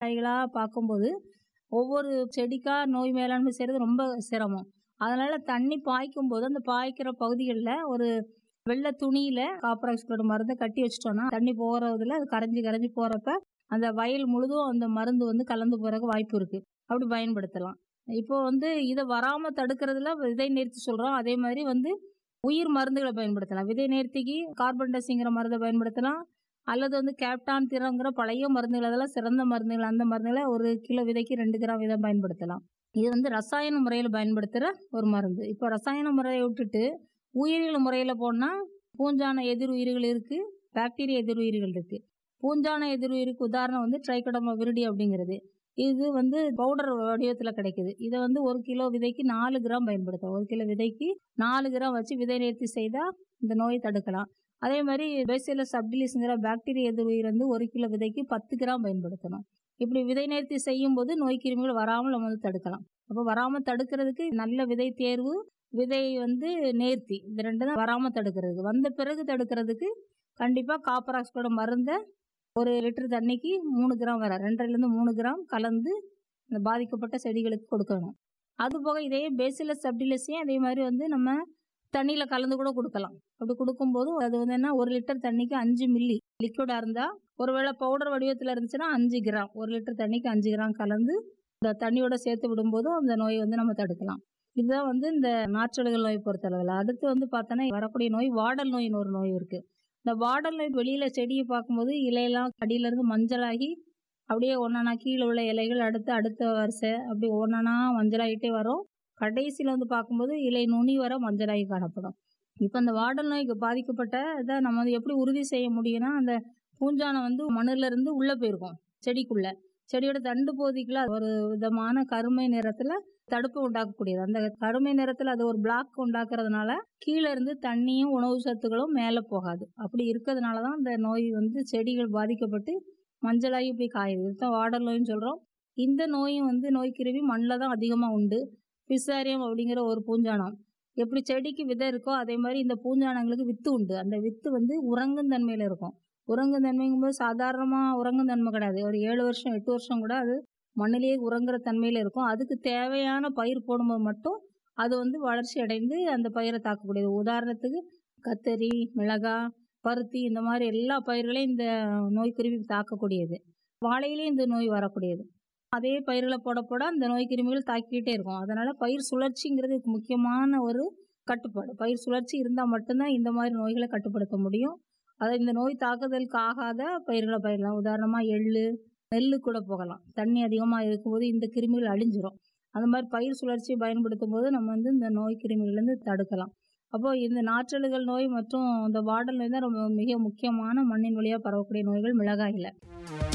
காய்களாக பார்க்கும்போது ஒவ்வொரு செடிக்கா நோய் மேலாண்மை செய்கிறது ரொம்ப சிரமம் அதனால் தண்ணி பாய்க்கும் போது அந்த பாய்க்கிற பகுதிகளில் ஒரு வெள்ளை துணியில் காப்பராக்சிக்ளோட மருந்தை கட்டி வச்சிட்டோன்னா தண்ணி போகிறதுல அது கரைஞ்சி கரைஞ்சி போகிறப்ப அந்த வயல் முழுதும் அந்த மருந்து வந்து கலந்து போகிறதுக்கு வாய்ப்பு இருக்குது அப்படி பயன்படுத்தலாம் இப்போ வந்து இதை வராமல் தடுக்கிறதுல விதை நேர்த்தி சொல்கிறோம் அதே மாதிரி வந்து உயிர் மருந்துகளை பயன்படுத்தலாம் விதை நேர்த்திக்கு கார்பன் டெஸ்டிங்கிற மருந்தை பயன்படுத்தலாம் அல்லது வந்து கேப்டான் திறங்கிற பழைய மருந்துகள் அதெல்லாம் சிறந்த மருந்துகள் அந்த மருந்துகளை ஒரு கிலோ விதைக்கு ரெண்டு கிராம் விதை பயன்படுத்தலாம் இது வந்து ரசாயன முறையில் பயன்படுத்துகிற ஒரு மருந்து இப்போ ரசாயன முறையை விட்டுட்டு உயிரியல் முறையில் போனால் பூஞ்சான எதிர் உயிர்கள் இருக்குது பாக்டீரியா எதிர் உயிர்கள் இருக்குது பூஞ்சான எதிர் உயிருக்கு உதாரணம் வந்து ட்ரைகோடமா விருடி அப்படிங்கிறது இது வந்து பவுடர் வடிவத்தில் கிடைக்குது இதை வந்து ஒரு கிலோ விதைக்கு நாலு கிராம் பயன்படுத்தலாம் ஒரு கிலோ விதைக்கு நாலு கிராம் வச்சு விதை நேர்த்தி செய்தால் இந்த நோயை தடுக்கலாம் அதே மாதிரி பேசிலஸ் சப்டிலிஸ்ங்கிற பாக்டீரியா எதிர் உயிர் வந்து ஒரு கிலோ விதைக்கு பத்து கிராம் பயன்படுத்தணும் இப்படி விதை நேர்த்தி செய்யும் போது நோய் கிருமிகள் வராமல் நம்ம வந்து தடுக்கலாம் அப்போ வராமல் தடுக்கிறதுக்கு நல்ல விதை தேர்வு விதை வந்து நேர்த்தி இந்த ரெண்டு தான் வராமல் தடுக்கிறதுக்கு வந்த பிறகு தடுக்கிறதுக்கு கண்டிப்பாக காப்பராக்ஸோட மருந்தை ஒரு லிட்டர் தண்ணிக்கு மூணு கிராம் வர ரெண்டரைலேருந்து மூணு கிராம் கலந்து இந்த பாதிக்கப்பட்ட செடிகளுக்கு கொடுக்கணும் அது போக இதே பேசிலஸ் சப்டிலஸையும் அதே மாதிரி வந்து நம்ம தண்ணியில் கலந்து கூட கொடுக்கலாம் அப்படி கொடுக்கும்போது அது வந்து என்ன ஒரு லிட்டர் தண்ணிக்கு அஞ்சு மில்லி லிக்விடாக இருந்தால் ஒருவேளை பவுடர் வடிவத்தில் இருந்துச்சுன்னா அஞ்சு கிராம் ஒரு லிட்டர் தண்ணிக்கு அஞ்சு கிராம் கலந்து இந்த தண்ணியோட சேர்த்து விடும்போதும் அந்த நோயை வந்து நம்ம தடுக்கலாம் இதுதான் வந்து இந்த நாற்றடுகள் நோய் பொறுத்தளவில் அடுத்து வந்து பார்த்தோன்னா வரக்கூடிய நோய் வாடல் நோயின்னு ஒரு நோய் இருக்குது இந்த வாடல் நோய் வெளியில் செடியை பார்க்கும்போது இலையெல்லாம் அடியிலேருந்து மஞ்சளாகி அப்படியே ஒன்றா கீழே உள்ள இலைகள் அடுத்து அடுத்த வரிசை அப்படி ஒன்றா மஞ்சளாகிட்டே வரும் கடைசியில் வந்து பார்க்கும்போது இலை நுனி வர மஞ்சளாகி காணப்படும் இப்போ அந்த வாடல் நோய்க்கு பாதிக்கப்பட்ட இதை நம்ம வந்து எப்படி உறுதி செய்ய முடியும்னா அந்த பூஞ்சானம் வந்து மண்ணிலேருந்து உள்ளே போயிருக்கும் செடிக்குள்ளே செடியோட தண்டு பகுதிக்குள்ள ஒரு விதமான கருமை நிறத்தில் தடுப்பு உண்டாக்கக்கூடியது அந்த கருமை நிறத்தில் அது ஒரு பிளாக் உண்டாக்குறதுனால கீழே இருந்து தண்ணியும் உணவு சத்துக்களும் மேலே போகாது அப்படி இருக்கிறதுனால தான் இந்த நோய் வந்து செடிகள் பாதிக்கப்பட்டு மஞ்சளாகி போய் காயுது இதுதான் வாடல் நோயின்னு சொல்கிறோம் இந்த நோயும் வந்து நோய் கிருமி மண்ணில் தான் அதிகமாக உண்டு பிசாரியம் அப்படிங்கிற ஒரு பூஞ்சானம் எப்படி செடிக்கு விதை இருக்கோ அதே மாதிரி இந்த பூஞ்சானங்களுக்கு வித்து உண்டு அந்த வித்து வந்து உறங்கும் தன்மையில் இருக்கும் உறங்கும் தன்மைங்கும்போது சாதாரணமாக உறங்கும் தன்மை கிடையாது ஒரு ஏழு வருஷம் எட்டு வருஷம் கூட அது மண்ணிலேயே உறங்குற தன்மையில் இருக்கும் அதுக்கு தேவையான பயிர் போடும்போது மட்டும் அது வந்து வளர்ச்சி அடைந்து அந்த பயிரை தாக்கக்கூடியது உதாரணத்துக்கு கத்தரி மிளகாய் பருத்தி இந்த மாதிரி எல்லா பயிர்களையும் இந்த நோய் கிருமி தாக்கக்கூடியது வாழையிலையும் இந்த நோய் வரக்கூடியது அதே பயிர்களை போட போட அந்த நோய் கிருமிகள் தாக்கிக்கிட்டே இருக்கும் அதனால் பயிர் சுழற்சிங்கிறது முக்கியமான ஒரு கட்டுப்பாடு பயிர் சுழற்சி இருந்தால் மட்டும்தான் இந்த மாதிரி நோய்களை கட்டுப்படுத்த முடியும் அதை இந்த நோய் தாக்குதலுக்கு ஆகாத பயிர்களை பயிரலாம் உதாரணமாக எள்ளு நெல்லு கூட போகலாம் தண்ணி அதிகமாக இருக்கும்போது இந்த கிருமிகள் அழிஞ்சிரும் அந்த மாதிரி பயிர் சுழற்சியை பயன்படுத்தும் போது நம்ம வந்து இந்த நோய் கிருமிகள்லேருந்து தடுக்கலாம் அப்போது இந்த நாற்றலுகள் நோய் மற்றும் இந்த வாடல் நோய் தான் ரொம்ப மிக முக்கியமான மண்ணின் வழியாக பரவக்கூடிய நோய்கள் மிளகாயில்